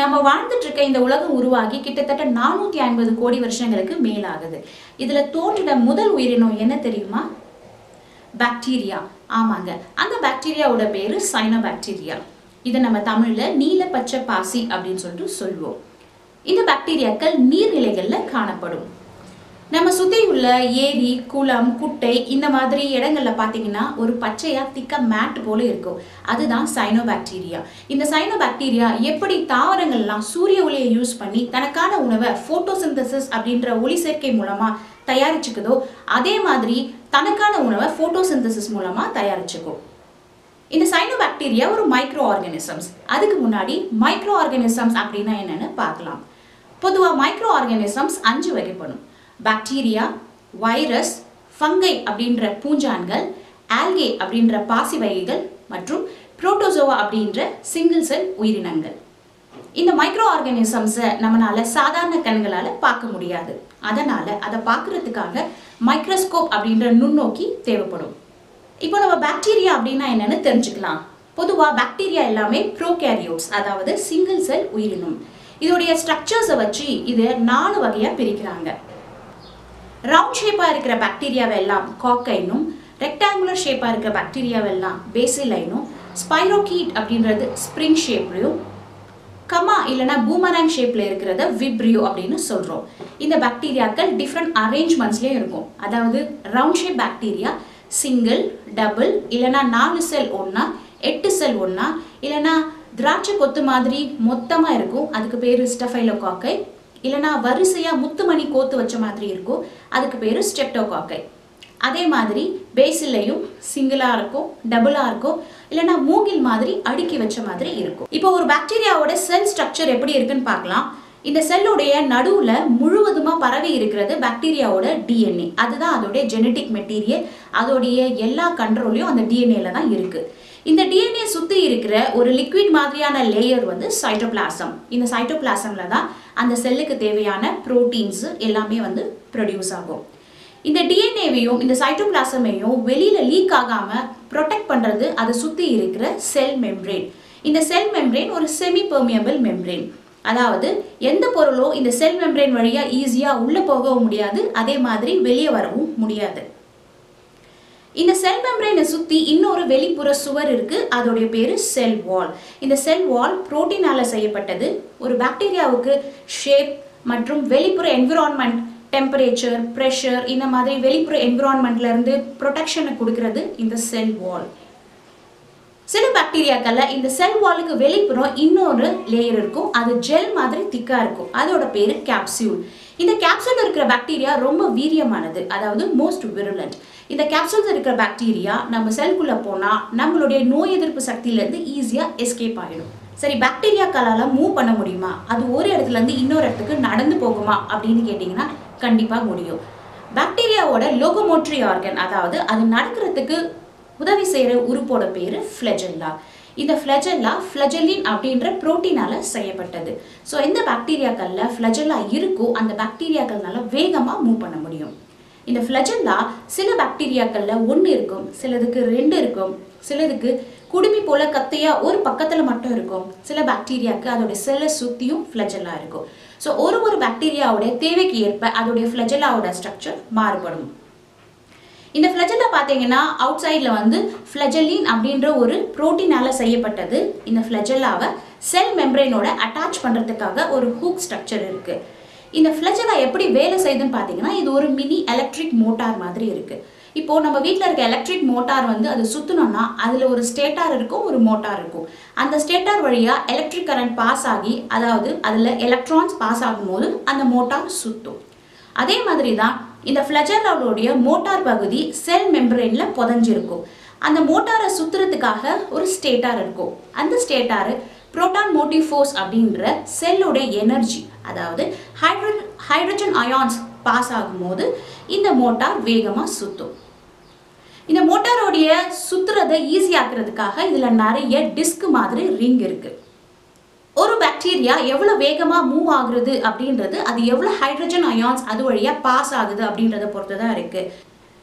நம்ம வாழ்ந்துட்டு இருக்க இந்த உலகம் உருவாகி கிட்டத்தட்ட நானூத்தி ஐம்பது கோடி வருஷங்களுக்கு மேலாகுது இதுல தோன்றின முதல் உயிரினம் என்ன தெரியுமா பாக்டீரியா ஆமாங்க அந்த பாக்டீரியாவோட பேரு சைனோபாக்டீரியா இதை நம்ம தமிழ்ல நீல பச்சை பாசி அப்படின்னு சொல்லிட்டு சொல்லுவோம் இந்த பாக்டீரியாக்கள் நீர்நிலைகள்ல காணப்படும் நம்ம சுத்தி உள்ள ஏரி குளம் குட்டை இந்த மாதிரி இடங்கள்ல பாத்தீங்கன்னா ஒரு பச்சையா திக்க மேட் போல இருக்கும் அதுதான் சைனோபாக்டீரியா இந்த சைனோபாக்டீரியா எப்படி தாவரங்கள்லாம் சூரிய ஒளியை யூஸ் பண்ணி தனக்கான உணவை போட்டோசிந்தசிஸ் அப்படின்ற ஒளி சேர்க்கை மூலமா தயாரிச்சுக்குதோ அதே மாதிரி தனக்கான உணவை போட்டோசிந்தசிஸ் மூலமா தயாரிச்சுக்கும் இந்த சைனோபாக்டீரியா ஒரு மைக்ரோ ஆர்கானிசம்ஸ் அதுக்கு முன்னாடி மைக்ரோ ஆர்கானிசம்ஸ் அப்படின்னா என்னன்னு பார்க்கலாம் பொதுவாக மைக்ரோ ஆர்கானிசம்ஸ் அஞ்சு வகைப்படும் பாக்டீரியா வைரஸ் ஃபங்கை அப்படின்ற பூஞ்சான்கள் ஆல்கே அப்படின்ற பாசி வகைகள் மற்றும் புரோட்டோசோவா அப்படின்ற சிங்கிள் செல் உயிரினங்கள் இந்த மைக்ரோ ஆர்கானிசம்ஸை நம்மளால சாதாரண கண்களால் பார்க்க முடியாது அதனால அதை பார்க்கறதுக்காக மைக்ரோஸ்கோப் அப்படின்ற நுண்ணோக்கி தேவைப்படும் இப்போ நம்ம பாக்டீரியா அப்படின்னா என்னன்னு தெரிஞ்சுக்கலாம் பொதுவாக பாக்டீரியா எல்லாமே ப்ரோகேரியோட்ஸ் அதாவது சிங்கிள் செல் உயிரினம் இதோடைய ஸ்ட்ரக்சர்ஸை வச்சு இதை நாலு வகையாக பிரிக்கிறாங்க ரவுண்ட் ஷேப்பாக இருக்கிற பாக்டீரியாவெல்லாம் காக்கைனும் ரெக்டாங்குலர் ஷேப்பாக இருக்கிற பாக்டீரியாவெல்லாம் பேசிலைனும் ஸ்பைரோகீட் அப்படின்றது ஸ்ப்ரிங் ஷேப்லையும் கமா இல்லைனா பூமராங் ஷேப்பில் இருக்கிறத விப்ரியோ அப்படின்னு சொல்கிறோம் இந்த பாக்டீரியாக்கள் டிஃப்ரெண்ட் அரேஞ்ச்மெண்ட்ஸ்லேயும் இருக்கும் அதாவது round shape bacteria single double இல்லைனா நாலு செல் ஒன்றா எட்டு செல் ஒன்றா இல்லைனா திராட்சை கொத்து மாதிரி மொத்தமாக இருக்கும் அதுக்கு பேர் ஸ்டெஃபைலோகாக்கை இல்லைனா வரிசையாக முத்துமணி கோத்து வச்ச மாதிரி இருக்கும் அதுக்கு பேர் ஸ்டெப்டோகாக்கை அதே மாதிரி பேசிலையும் சிங்கிளாக இருக்கும் டபுளாக இருக்கும் இல்லைனா மூங்கில் மாதிரி அடுக்கி வச்ச மாதிரி இருக்கும் இப்போ ஒரு பாக்டீரியாவோட செல் ஸ்ட்ரக்சர் எப்படி இருக்குன்னு பார்க்கலாம் இந்த செல்லுடைய நடுவில் முழுவதுமாக பரவி இருக்கிறது பாக்டீரியாவோட டிஎன்ஏ அதுதான் அதோடைய ஜெனட்டிக் மெட்டீரியல் அதோடைய எல்லா கண்ட்ரோலையும் அந்த டிஎன்ஏல தான் இருக்குது இந்த டிஎன்ஏ சுற்றி இருக்கிற ஒரு லிக்விட் மாதிரியான லேயர் வந்து சைட்டோபிளாசம் இந்த சைட்டோபிளாசம்ல தான் அந்த செல்லுக்கு தேவையான ப்ரோட்டீன்ஸ் எல்லாமே வந்து ப்ரொடியூஸ் ஆகும் இந்த டிஎன்ஏவையும் இந்த சைட்டோபிளாசமையும் வெளியில லீக் ஆகாம ப்ரொடெக்ட் பண்றது அதை சுத்தி இருக்கிற செல் மெம்ப்ரேன் இந்த செல் மெம்ப்ரேன் ஒரு செமி பெர்மியபிள் மெம்ப்ரேன் அதாவது எந்த பொருளும் இந்த செல் மெம்ப்ரேன் வழியா ஈஸியா உள்ள போகவும் முடியாது அதே மாதிரி வெளியே வரவும் முடியாது இந்த செல் மெம்ப்ரேனை சுத்தி இன்னொரு வெளிப்புற சுவர் இருக்கு அதோடைய பேரு செல் வால் இந்த செல் வால் புரோட்டீனால செய்யப்பட்டது ஒரு பாக்டீரியாவுக்கு ஷேப் மற்றும் வெளிப்புற என்விரான்மெண்ட் டெம்பரேச்சர் ப்ரெஷர் இந்த மாதிரி வெளிப்புற என்விரான்மெண்ட்ல இருந்து ப்ரொடெக்ஷனை கொடுக்கறது இந்த செல் வால் சில பாக்டீரியாக்கள்ல இந்த செல் வாலுக்கு வெளிப்புறம் இன்னொரு லேயர் இருக்கும் அது ஜெல் மாதிரி திக்கா இருக்கும் அதோட பேரு கேப்சியூல் இந்த கேப்சூல் இருக்கிற பாக்டீரியா ரொம்ப வீரியமானது அதாவது மோஸ்ட் விருலண்ட் இந்த கேப்சூல்ஸ் இருக்கிற பாக்டீரியா நம்ம செல்குள்ள போனா நம்மளுடைய நோய் எதிர்ப்பு சக்தியிலேருந்து ஈஸியா எஸ்கேப் ஆகிடும் சரி பாக்டீரியாக்களால மூவ் பண்ண முடியுமா அது ஒரு இடத்துல இருந்து இன்னொரு இடத்துக்கு நடந்து போகுமா அப்படின்னு கேட்டிங்கன்னா கண்டிப்பா முடியும் பாக்டீரியாவோட லோகோமோட்ரி ஆர்கன் அதாவது அது நடக்கிறதுக்கு உதவி செய்கிற உறுப்போட பேரு ஃப்ளெஜெல்லா இந்த ஃப்ளெஜெல்லா ஃப்ளெஜெல்லின் அப்படின்ற புரோட்டீனால செய்யப்பட்டது ஸோ எந்த பாக்டீரியாக்கள்ல ஃப்ளெஜெல்லா இருக்கோ அந்த பாக்டீரியாக்கள்னால வேகமாக மூவ் பண்ண முடியும் இந்த ஃப்ளெஜெல்லா சில பாக்டீரியாக்கள்ல ஒன்று இருக்கும் சிலதுக்கு ரெண்டு இருக்கும் சிலதுக்கு குடுமி போல கத்தையா ஒரு பக்கத்துல மட்டும் இருக்கும் சில பாக்டீரியாக்கு அதோட செல்லை சுத்தியும் ஃப்ளெஜெல்லா இருக்கும் ஸோ ஒரு ஒரு பாக்டீரியாவோட தேவைக்கு ஏற்ப அதோடைய ஃப்ளெஜெல்லாவோட ஸ்ட்ரக்சர் மாறுபடும் இந்த ஃப்ளெஜெல்லா பார்த்தீங்கன்னா அவுட் சைடில் வந்து ஃப்ளெஜலின் அப்படின்ற ஒரு புரோட்டீனால செய்யப்பட்டது இந்த ஃப்ளெஜெல்லாவை செல் மெம்பரேனோட அட்டாச் பண்ணுறதுக்காக ஒரு ஹூக் ஸ்ட்ரக்சர் இருக்கு இந்த ஃப்ளெஜெல்லா எப்படி வேலை செய்யுதுன்னு பார்த்தீங்கன்னா இது ஒரு மினி எலக்ட்ரிக் மோட்டார் மாதிரி இருக்கு இப்போ நம்ம வீட்டில் இருக்க எலக்ட்ரிக் மோட்டார் வந்து அது சுற்றணும்னா அதில் ஒரு ஸ்டேட்டார் இருக்கும் ஒரு மோட்டார் இருக்கும் அந்த ஸ்டேட்டார் வழியாக எலக்ட்ரிக் கரண்ட் பாஸ் ஆகி அதாவது அதில் எலக்ட்ரான்ஸ் பாஸ் ஆகும்போது அந்த மோட்டார் சுற்றும் அதே மாதிரி தான் இந்த ஃப்ளஜெல்லாவுடைய மோட்டார் பகுதி செல் மெம்பரேனில் புதஞ்சிருக்கும் அந்த மோட்டாரை சுத்துறதுக்காக ஒரு ஸ்டேட்டார் இருக்கும் அந்த ஸ்டேட்டார் புரோட்டான் மோட்டிவ் ஃபோர்ஸ் அப்படின்ற செல்லோட எனர்ஜி அதாவது ஹைட்ரோ ஹைட்ரஜன் அயான்ஸ் பாஸ் ஆகும்போது இந்த மோட்டார் வேகமாக சுற்றும் இந்த மோட்டாரோடைய சுத்துறதை ஈஸியாக்குறதுக்காக இதில் நிறைய டிஸ்க் மாதிரி ரிங் இருக்குது ஒரு பாக்டீரியா எவ்வளோ வேகமாக மூவ் ஆகுறது அப்படின்றது அது எவ்வளோ ஹைட்ரஜன் அயான்ஸ் அது வழியாக பாஸ் ஆகுது அப்படின்றத பொறுத்து தான் இருக்குது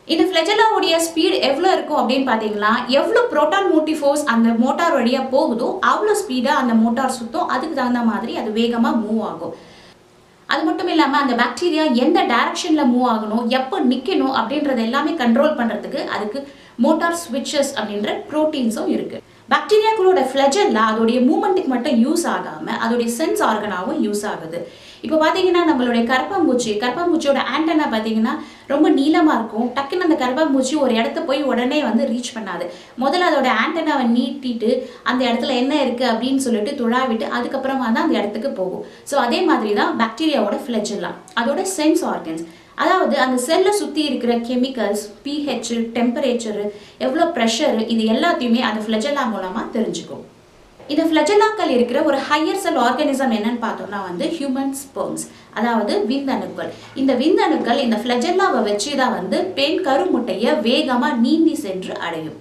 இந்த ஃப்ளெஜலாவுடைய ஸ்பீடு எவ்வளோ இருக்கும் அப்படின்னு பார்த்தீங்கன்னா எவ்வளோ புரோட்டான் மோட்டிவ் ஃபோர்ஸ் அந்த மோட்டார் வழியாக போகுதோ அவ்வளோ ஸ்பீடாக அந்த மோட்டார் சுத்தும் அதுக்கு தகுந்த மாதிரி அது வேகமாக மூவ் ஆகும் அது மட்டும் இல்லாமல் அந்த பாக்டீரியா எந்த டைரக்ஷனில் மூவ் ஆகணும் எப்போ நிற்கணும் அப்படின்றது எல்லாமே கண்ட்ரோல் பண்ணுறதுக்கு அதுக்கு மோட்டார் ஸ்விட்சஸ் அப்படின்ற ப்ரோட்டீன்ஸும் இருக்குது பாக்டீரியாக்களோட ஃப்ளெஜல்ல அதோடைய மூமெண்ட்டுக்கு மட்டும் யூஸ் ஆகாமல் அதோடைய சென்ஸ் ஆர்கனாகவும் யூஸ் ஆகுது இப்போ பார்த்தீங்கன்னா நம்மளுடைய கரப்பாம்பூச்சி கரப்பாம்பூச்சியோட ஆண்டனா பார்த்தீங்கன்னா ரொம்ப நீளமாக இருக்கும் டக்குன்னு அந்த கரப்பாம்பூச்சி ஒரு இடத்த போய் உடனே வந்து ரீச் பண்ணாது முதல்ல அதோட ஆண்டனாவை நீட்டிட்டு அந்த இடத்துல என்ன இருக்குது அப்படின்னு சொல்லிட்டு துழாவிட்டு அதுக்கப்புறமா தான் அந்த இடத்துக்கு போகும் ஸோ அதே மாதிரி தான் பாக்டீரியாவோட ஃப்ளெஜெல்லாம் அதோட சென்ஸ் ஆர்கன்ஸ் அதாவது அந்த செல்லை சுற்றி இருக்கிற கெமிக்கல்ஸ் பிஹெச் டெம்பரேச்சரு எவ்வளோ ப்ரெஷரு இது எல்லாத்தையுமே அந்த ஃப்ளெஜெல்லா மூலமாக தெரிஞ்சுக்கும் இந்த ஃப்ளெஜெல்லாக்கள் இருக்கிற ஒரு ஹையர் செல் ஆர்கானிசம் என்னன்னு பார்த்தோம்னா வந்து ஹியூமன் ஸ்பெர்ம்ஸ் அதாவது விந்தணுக்கள் இந்த விந்தணுக்கள் இந்த ஃப்ளெஜெல்லாவை வச்சு தான் வந்து பெண் கருமுட்டையை வேகமாக நீந்தி சென்று அடையும்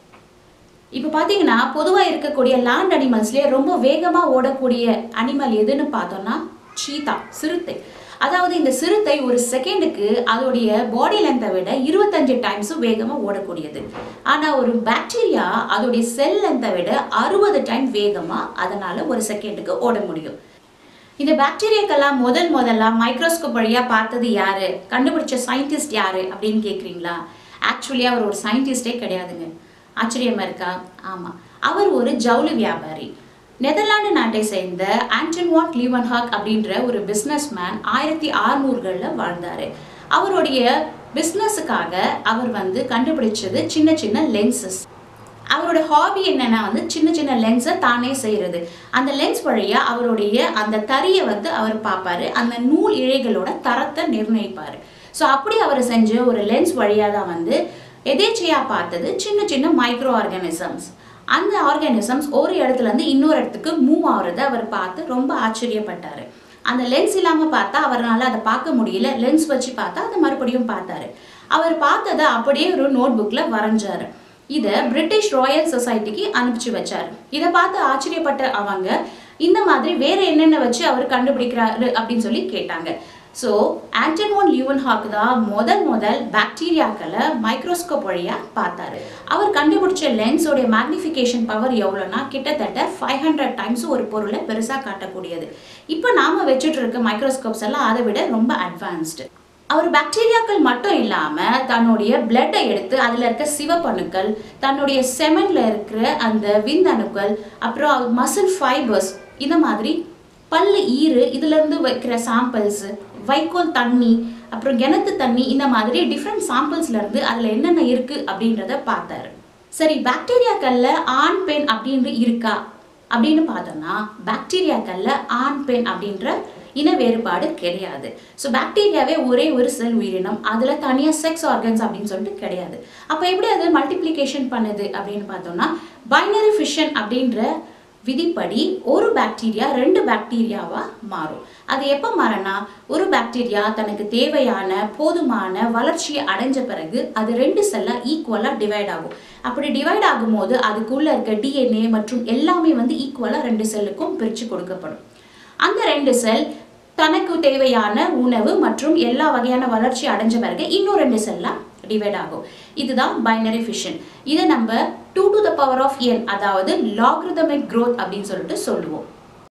இப்போ பார்த்தீங்கன்னா பொதுவாக இருக்கக்கூடிய லேண்ட் அனிமல்ஸ்லேயே ரொம்ப வேகமாக ஓடக்கூடிய அனிமல் எதுன்னு பார்த்தோம்னா சீதா சிறுத்தை அதாவது இந்த சிறுத்தை ஒரு செகண்டுக்கு அதோடைய பாடி லென்த்தை விட இருபத்தஞ்சு டைம்ஸ் வேகமாக ஓடக்கூடியது ஆனால் ஒரு பாக்டீரியா அதோடைய செல் லென்த்தை விட அறுபது டைம் வேகமாக அதனால் ஒரு செகண்டுக்கு ஓட முடியும் இந்த பாக்டீரியாக்கெல்லாம் முதல் முதல்ல மைக்ரோஸ்கோப் வழியாக பார்த்தது யாரு கண்டுபிடிச்ச சயின்டிஸ்ட் யாரு அப்படின்னு கேட்குறீங்களா ஆக்சுவலி அவர் ஒரு சயின்டிஸ்டே கிடையாதுங்க ஆச்சரியமா இருக்கா ஆமாம் அவர் ஒரு ஜவுளி வியாபாரி நெதர்லாந்து நாட்டை சேர்ந்த ஆண்டன் வாட் லீவன்ஹாக் அப்படின்ற ஒரு பிஸ்னஸ் மேன் ஆயிரத்தி அறுநூறுகளில் வாழ்ந்தார் அவருடைய பிஸ்னஸுக்காக அவர் வந்து கண்டுபிடிச்சது சின்ன சின்ன லென்சஸ் அவரோட ஹாபி என்னன்னா வந்து சின்ன சின்ன லென்ஸை தானே செய்கிறது அந்த லென்ஸ் வழியாக அவருடைய அந்த தறியை வந்து அவர் பார்ப்பாரு அந்த நூல் இழைகளோட தரத்தை நிர்ணயிப்பார் ஸோ அப்படி அவர் செஞ்ச ஒரு லென்ஸ் வழியாக தான் வந்து எதேச்சையாக பார்த்தது சின்ன சின்ன மைக்ரோ ஆர்கானிசம்ஸ் அந்த ஆர்கானிசம்ஸ் ஒரு இடத்துல இருந்து இன்னொரு இடத்துக்கு மூவ் ஆகுறத அவர் பார்த்து ரொம்ப ஆச்சரியப்பட்டார் அந்த லென்ஸ் இல்லாமல் பார்த்தா அவரால் அதை பார்க்க முடியல லென்ஸ் வச்சு பார்த்தா அதை மறுபடியும் பார்த்தாரு அவர் பார்த்ததை அப்படியே ஒரு நோட் புக்கில் வரைஞ்சாரு இதை பிரிட்டிஷ் ராயல் சொசைட்டிக்கு அனுப்பிச்சு வச்சார் இதை பார்த்து ஆச்சரியப்பட்ட அவங்க இந்த மாதிரி வேற என்னென்ன வச்சு அவர் கண்டுபிடிக்கிறாரு அப்படின்னு சொல்லி கேட்டாங்க ஸோ ஆண்டனோன் லியூவன் ஹாக் தான் முதல் முதல் பாக்டீரியாக்களை மைக்ரோஸ்கோப் வழியாக பார்த்தாரு அவர் கண்டுபிடிச்ச லென்ஸோடைய மேக்னிஃபிகேஷன் பவர் எவ்வளோனா கிட்டத்தட்ட ஃபைவ் ஹண்ட்ரட் டைம்ஸ் ஒரு பொருளை பெருசாக காட்டக்கூடியது இப்போ நாம் வச்சுட்டு இருக்க மைக்ரோஸ்கோப்ஸ் எல்லாம் அதை விட ரொம்ப அட்வான்ஸ்டு அவர் பாக்டீரியாக்கள் மட்டும் இல்லாமல் தன்னுடைய பிளட்டை எடுத்து அதில் இருக்க சிவப்பணுக்கள் தன்னுடைய செமனில் இருக்கிற அந்த விந்தணுக்கள் அப்புறம் மசில் ஃபைபர்ஸ் இந்த மாதிரி பல்லு ஈறு இதுலேருந்து வைக்கிற சாம்பிள்ஸு வைக்கோல் தண்ணி அப்புறம் கிணத்து தண்ணி இந்த மாதிரி டிஃப்ரெண்ட் சாம்பிள்ஸ்லேருந்து அதில் என்னென்ன இருக்குது அப்படின்றத பார்த்தாரு சரி பாக்டீரியாக்கள்ல ஆண் பெண் அப்படின்ற இருக்கா அப்படின்னு பார்த்தோம்னா பாக்டீரியாக்கள்ல ஆண் பெண் அப்படின்ற இன வேறுபாடு கிடையாது ஸோ பாக்டீரியாவே ஒரே ஒரு செல் உயிரினம் அதில் தனியாக செக்ஸ் ஆர்கன்ஸ் அப்படின்னு சொல்லிட்டு கிடையாது அப்போ எப்படி அது மல்டிப்ளிகேஷன் பண்ணுது அப்படின்னு பார்த்தோம்னா பைனரி ஃபிஷன் அப்படின்ற விதிப்படி ஒரு பாக்டீரியா ரெண்டு பாக்டீரியாவா மாறும் அது எப்போ மாறனா ஒரு பாக்டீரியா தனக்கு தேவையான போதுமான வளர்ச்சியை அடைஞ்ச பிறகு அது ரெண்டு செல்லாக ஈக்குவலாக டிவைட் ஆகும் அப்படி டிவைட் ஆகும்போது அதுக்குள்ள இருக்க டிஎன்ஏ மற்றும் எல்லாமே வந்து ஈக்குவலாக ரெண்டு செல்லுக்கும் பிரித்து கொடுக்கப்படும் அந்த ரெண்டு செல் தனக்கு தேவையான உணவு மற்றும் எல்லா வகையான வளர்ச்சி அடைஞ்ச பிறகு இன்னும் ரெண்டு செல்லாக டிவைட் ஆகும் இதுதான் பைனரி ஃபிஷன் இதை நம்ம two to the power of n அதாவது லாக்ரிதமிக் growth அப்படின்னு சொல்லிட்டு சொல்லுவோம்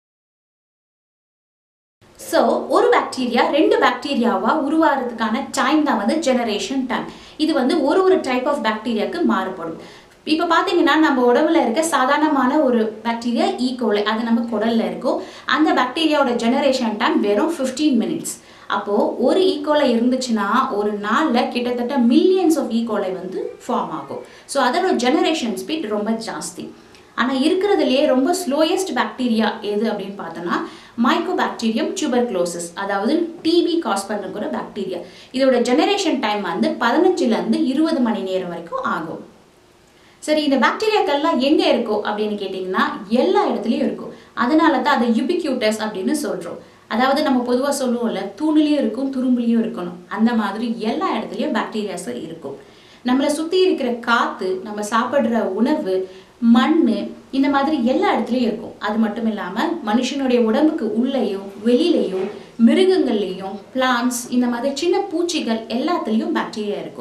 ஸோ ஒரு பாக்டீரியா ரெண்டு பாக்டீரியாவா உருவாகிறதுக்கான டைம் தான் வந்து ஜெனரேஷன் டைம் இது வந்து ஒரு ஒரு டைப் ஆஃப் பாக்டீரியாவுக்கு மாறுபடும் இப்போ பார்த்தீங்கன்னா நம்ம உடம்புல இருக்க சாதாரணமான ஒரு பாக்டீரியா ஈகோலை அது நம்ம குடல்ல இருக்கும் அந்த பாக்டீரியாவோட ஜெனரேஷன் டைம் வெறும் ஃபிஃப்டீன் மினிட்ஸ் அப்போது ஒரு ஈகோலை இருந்துச்சுன்னா ஒரு நாளில் கிட்டத்தட்ட மில்லியன்ஸ் ஆஃப் ஈகோலை வந்து ஃபார்ம் ஆகும் ஸோ அதோட ஜெனரேஷன் ஸ்பீட் ரொம்ப ஜாஸ்தி ஆனால் இருக்கிறதுலையே ரொம்ப ஸ்லோயஸ்ட் பாக்டீரியா எது அப்படின்னு பார்த்தோன்னா மைக்கோபாக்டீரியம் டியூபர்க்ளோசிஸ் அதாவது டிபி காஸ் பண்ணக்கூடிய பாக்டீரியா இதோட ஜெனரேஷன் டைம் வந்து பதினஞ்சுலேருந்து இருபது மணி நேரம் வரைக்கும் ஆகும் சரி இந்த பாக்டீரியாக்கள்லாம் எங்கே இருக்கும் அப்படின்னு கேட்டிங்கன்னா எல்லா இடத்துலையும் இருக்கும் அதனால தான் அதை யுபிக்யூட்டஸ் அப்படின்னு சொல்கிறோம் அதாவது நம்ம பொதுவாக சொல்லுவோம்ல தூணுலேயும் இருக்கும் துரும்புலையும் இருக்கணும் அந்த மாதிரி எல்லா இடத்துலையும் பாக்டீரியாஸ் இருக்கும் நம்மளை சுற்றி இருக்கிற காற்று நம்ம சாப்பிட்ற உணவு மண் இந்த மாதிரி எல்லா இடத்துலையும் இருக்கும் அது மட்டும் இல்லாமல் மனுஷனுடைய உடம்புக்கு உள்ளேயும் வெளியிலையும் மிருகங்கள்லேயும் பிளான்ஸ் இந்த மாதிரி சின்ன பூச்சிகள் எல்லாத்துலேயும் பாக்டீரியா இருக்கும்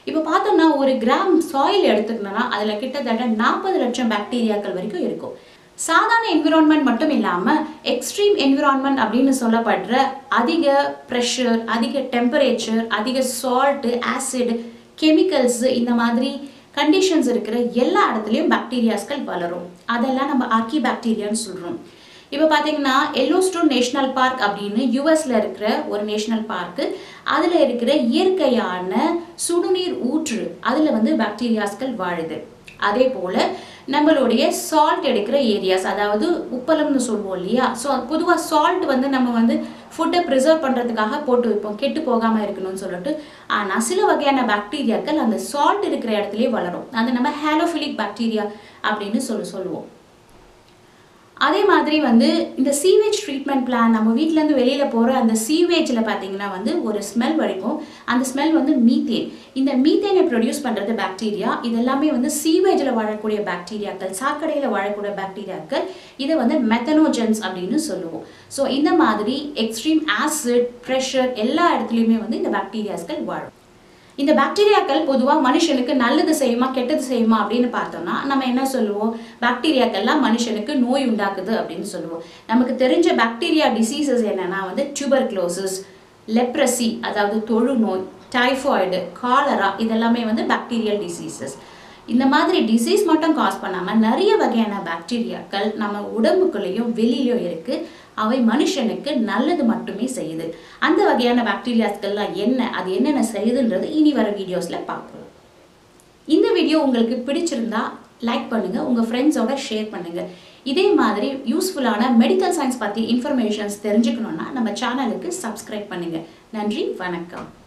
இப்போ பார்த்தோம்னா ஒரு கிராம் சாயில் எடுத்துக்கணும்னா அதில் கிட்டத்தட்ட நாற்பது லட்சம் பாக்டீரியாக்கள் வரைக்கும் இருக்கும் சாதாரண என்விரான்மெண்ட் மட்டும் இல்லாமல் எக்ஸ்ட்ரீம் என்விரான்மெண்ட் அப்படின்னு சொல்லப்படுற அதிக ப்ரெஷர் அதிக டெம்பரேச்சர் அதிக சால்ட்டு ஆசிட் கெமிக்கல்ஸ் இந்த மாதிரி கண்டிஷன்ஸ் இருக்கிற எல்லா இடத்துலையும் பாக்டீரியாஸ்கள் வளரும் அதெல்லாம் நம்ம ஆர்கி பாக்டீரியான்னு சொல்கிறோம் இப்போ பார்த்தீங்கன்னா எல்லோஸ்டோன் நேஷனல் பார்க் அப்படின்னு யூஎஸ்ல இருக்கிற ஒரு நேஷனல் பார்க்கு அதில் இருக்கிற இயற்கையான சுடுநீர் ஊற்று அதில் வந்து பாக்டீரியாஸ்கள் வாழுது அதே போல் நம்மளுடைய சால்ட் எடுக்கிற ஏரியாஸ் அதாவது உப்பளம்னு சொல்லுவோம் இல்லையா ஸோ பொதுவாக சால்ட் வந்து நம்ம வந்து ஃபுட்டை ப்ரிசர்வ் பண்ணுறதுக்காக போட்டு வைப்போம் கெட்டு போகாமல் இருக்கணும்னு சொல்லிட்டு ஆனால் சில வகையான பாக்டீரியாக்கள் அந்த சால்ட் இருக்கிற இடத்துலயே வளரும் அது நம்ம ஹேலோஃபிலிக் பாக்டீரியா அப்படின்னு சொல்லி சொல்லுவோம் அதே மாதிரி வந்து இந்த சீவேஜ் ட்ரீட்மெண்ட் பிளான் நம்ம வீட்டிலேருந்து வெளியில் போகிற அந்த சீவேஜில் பார்த்தீங்கன்னா வந்து ஒரு ஸ்மெல் வடிக்கும் அந்த ஸ்மெல் வந்து மீத்தேன் இந்த மீத்தேனை ப்ரொடியூஸ் பண்ணுறது பாக்டீரியா இதெல்லாமே வந்து சீவேஜில் வாழக்கூடிய பாக்டீரியாக்கள் சாக்கடையில் வாழக்கூடிய பாக்டீரியாக்கள் இதை வந்து மெத்தனோஜென்ஸ் அப்படின்னு சொல்லுவோம் ஸோ இந்த மாதிரி எக்ஸ்ட்ரீம் ஆசிட் ப்ரெஷர் எல்லா இடத்துலையுமே வந்து இந்த பாக்டீரியாஸ்கள் வாழும் இந்த பாக்டீரியாக்கள் பொதுவாக மனுஷனுக்கு நல்லது செய்யுமா கெட்டது செய்யுமா அப்படின்னு பார்த்தோம்னா நம்ம என்ன சொல்லுவோம் பாக்டீரியாக்கள்லாம் மனுஷனுக்கு நோய் உண்டாக்குது அப்படின்னு சொல்லுவோம் நமக்கு தெரிஞ்ச பாக்டீரியா டிசீசஸ் என்னன்னா வந்து டியூபர்க்ளோசிஸ் லெப்ரசி அதாவது தொழுநோய் டைஃபாய்டு காலரா இதெல்லாமே வந்து பாக்டீரியல் டிசீசஸ் இந்த மாதிரி டிசீஸ் மட்டும் காஸ் பண்ணாமல் நிறைய வகையான பாக்டீரியாக்கள் நம்ம உடம்புக்குள்ளேயும் வெளியிலையும் இருக்குது அவை மனுஷனுக்கு நல்லது மட்டுமே செய்யுது அந்த வகையான பாக்டீரியாஸ்கள்லாம் என்ன அது என்னென்ன செய்யுதுன்றது இனி வர வீடியோஸில் பார்க்கலாம் இந்த வீடியோ உங்களுக்கு பிடிச்சிருந்தா லைக் பண்ணுங்கள் உங்கள் ஃப்ரெண்ட்ஸோட ஷேர் பண்ணுங்கள் இதே மாதிரி யூஸ்ஃபுல்லான மெடிக்கல் சயின்ஸ் பற்றி இன்ஃபர்மேஷன்ஸ் தெரிஞ்சுக்கணுன்னா நம்ம சேனலுக்கு சப்ஸ்கிரைப் பண்ணுங்கள் நன்றி வணக்கம்